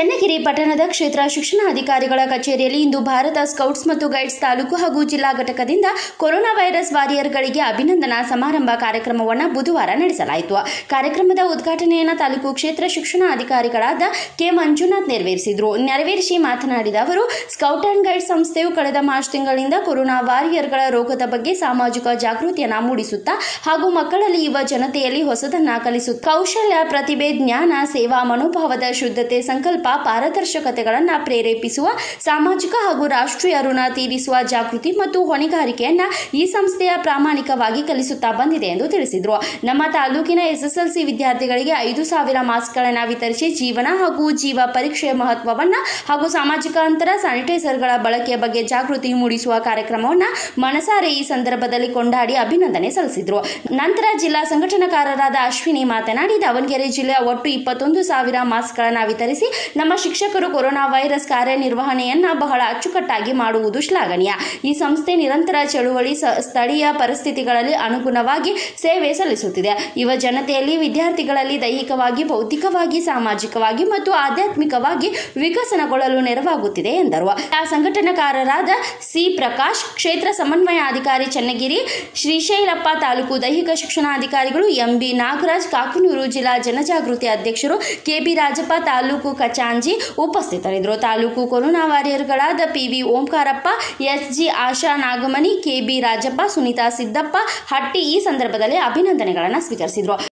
ಚನ್ನಗಿರಿ ಪಟ್ಟಣದ ಕ್ಷೇತ್ರ ಶಿಕ್ಷಣಾಧಿಕಾರಿಗಳ ಕಚೇರಿಯಲ್ಲಿ ಇಂದು ಭಾರತ ಸ್ಕೌಟ್ಸ್ ಮತ್ತು ಗೈಡ್ಸ್ ತಾಲೂಕು ಹಾಗೂ ಜಿಲ್ಲಾ ಘಟಕದಿಂದ ಕೊರೋನಾ ವೈರಸ್ ವಾರಿಯರ್ಗಳಿಗೆ ಅಭಿನಂದನಾ ಸಮಾರಂಭ ಕಾರ್ಯಕ್ರಮವನ್ನು ಬುಧವಾರ ನಡೆಸಲಾಯಿತು ಕಾರ್ಯಕ್ರಮದ ಉದ್ಘಾಟನೆಯನ್ನು ತಾಲೂಕು ಕ್ಷೇತ್ರ ಶಿಕ್ಷಣಾಧಿಕಾರಿಗಳಾದ ಕೆ ಮಂಜುನಾಥ್ ನೆರವೇರಿಸಿದರು ನೆರವೇರಿಸಿ ಮಾತನಾಡಿದ ಅವರು ಸ್ಕೌಟ್ ಅಂಡ್ ಗೈಡ್ ಸಂಸ್ಥೆಯು ಕಳೆದ ಮಾರ್ಚ್ ತಿಂಗಳಿಂದ ಕೊರೋನಾ ವಾರಿಯರ್ಗಳ ರೋಗದ ಬಗ್ಗೆ ಸಾಮಾಜಿಕ ಜಾಗೃತಿಯನ್ನು ಮೂಡಿಸುತ್ತಾ ಹಾಗೂ ಮಕ್ಕಳಲ್ಲಿ ಯುವ ಜನತೆಯಲ್ಲಿ ಹೊಸದನ್ನ ಕಲಿಸುತ್ತಾ ಕೌಶಲ್ಯ ಪ್ರತಿಭೆ ಜ್ಞಾನ ಸೇವಾ ಮನೋಭಾವದ ಶುದ್ಧತೆ ಸಂಕಲ್ಪ ಪಾರದರ್ಶಕತೆಗಳನ್ನು ಪ್ರೇರೇಪಿಸುವ ಸಾಮಾಜಿಕ ಹಾಗೂ ರಾಷ್ಟ್ರೀಯ ಋಣ ತೀರಿಸುವ ಜಾಗೃತಿ ಮತ್ತು ಹೊಣೆಗಾರಿಕೆಯನ್ನ ಈ ಸಂಸ್ಥೆಯ ಪ್ರಾಮಾಣಿಕವಾಗಿ ಕಲಿಸುತ್ತಾ ಬಂದಿದೆ ಎಂದು ತಿಳಿಸಿದರು ನಮ್ಮ ತಾಲೂಕಿನ ಎಸ್ಎಸ್ಎಲ್ಸಿ ವಿದ್ಯಾರ್ಥಿಗಳಿಗೆ ಐದು ಸಾವಿರ ಮಾಸ್ಕ್ಗಳನ್ನು ವಿತರಿಸಿ ಜೀವನ ಹಾಗೂ ಜೀವ ಪರೀಕ್ಷೆಯ ಮಹತ್ವವನ್ನ ಹಾಗೂ ಸಾಮಾಜಿಕ ಅಂತರ ಸ್ಯಾನಿಟೈಸರ್ಗಳ ಬಳಕೆಯ ಬಗ್ಗೆ ಜಾಗೃತಿ ಮೂಡಿಸುವ ಕಾರ್ಯಕ್ರಮವನ್ನು ಮನಸಾರೆ ಈ ಸಂದರ್ಭದಲ್ಲಿ ಕೊಂಡಾಡಿ ಅಭಿನಂದನೆ ಸಲ್ಲಿಸಿದರು ನಂತರ ಜಿಲ್ಲಾ ಸಂಘಟನಾಕಾರರಾದ ಅಶ್ವಿನಿ ಮಾತನಾಡಿ ದಾವಣಗೆರೆ ಜಿಲ್ಲೆಯ ಒಟ್ಟು ಇಪ್ಪತ್ತೊಂದು ಸಾವಿರ ಮಾಸ್ಕ್ಗಳನ್ನು ವಿತರಿಸಿ ನಮ್ಮ ಶಿಕ್ಷಕರು ಕೊರೋನಾ ವೈರಸ್ ಕಾರ್ಯನಿರ್ವಹಣೆಯನ್ನ ಬಹಳ ಅಚ್ಚುಕಟ್ಟಾಗಿ ಮಾಡುವುದು ಶ್ಲಾಘನೀಯ ಈ ಸಂಸ್ಥೆ ನಿರಂತರ ಚಳುವಳಿ ಸ- ಸ್ಥಳೀಯ ಪರಿಸ್ಥಿತಿಗಳಲ್ಲಿ ಅನುಗುಣವಾಗಿ ಸೇವೆ ಸಲ್ಲಿಸುತ್ತಿದೆ ಯುವ ಜನತೆಯಲ್ಲಿ ವಿದ್ಯಾರ್ಥಿಗಳಲ್ಲಿ ದೈಹಿಕವಾಗಿ ಬೌದ್ಧಿಕವಾಗಿ ಸಾಮಾಜಿಕವಾಗಿ ಮತ್ತು ಆಧ್ಯಾತ್ಮಿಕವಾಗಿ ವಿಕಸನಗೊಳ್ಳಲು ನೆರವಾಗುತ್ತಿದೆ ಎಂದರು ಆ ಸಂಘಟನಾಕಾರರಾದ ಸಿ ಪ್ರಕಾಶ್ ಕ್ಷೇತ್ರ ಸಮನ್ವಯಾಧಿಕಾರಿ ಚನ್ನಗಿರಿ ಶ್ರೀಶೈಲಪ್ಪ ತಾಲೂಕು ದೈಹಿಕ ಶಿಕ್ಷಣಾಧಿಕಾರಿಗಳು ಎಂಬಿ ನಾಗರಾಜ್ ಕಾಕನೂರು ಜಿಲ್ಲಾ ಜನಜಾಗೃತಿ ಅಧ್ಯಕ್ಷರು ಕೆಬಿ ರಾಜಪ್ಪ ತಾಲೂಕು ಕಚಾಂಜಿ ಉಪಸ್ಥಿತರಿದ್ದರು ತಾಲೂಕು ಕೊರೋನಾ ವಾರಿಯರ್ಗಳಾದ PV Omkarappa SG Asha Nagamani KB Rajappa Sunitha Siddappa Hatti ಈ ಸಂದರ್ಭದಲ್ಲಿ ಅಭಿನಂದನೆಗಳನ್ನು ಸ್ವೀಕರಿಸಿದರು